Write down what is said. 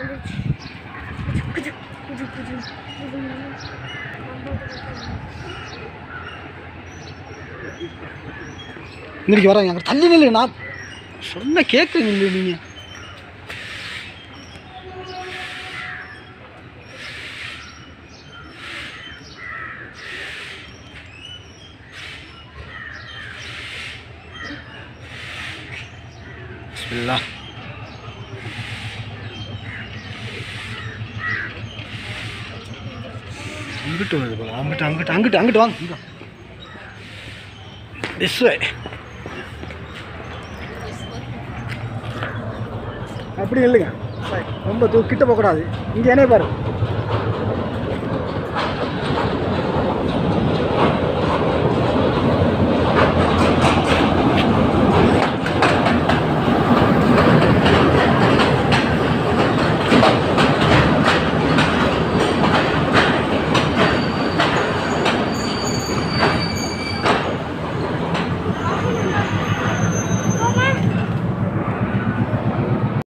வந்துச்சு குஜு குஜு குஜு குஜு இன்னைக்கு வராங்க அங்கே தள்ளி நில்லு நான் சொன்ன கேட்குறீங்க இல்லை நீங்கள் பிஸ்மில்லாஹ் அங்கிட்டு வருது போல அங்கிட்டு அங்கிட்டு அங்கிட்டு அங்கிட்டு வாங்க இங்க. This way. அப்படி இல்லைங்க ரொம்ப தூ கிட்ட போகக்கூடாது இங்கே என்ன பாரு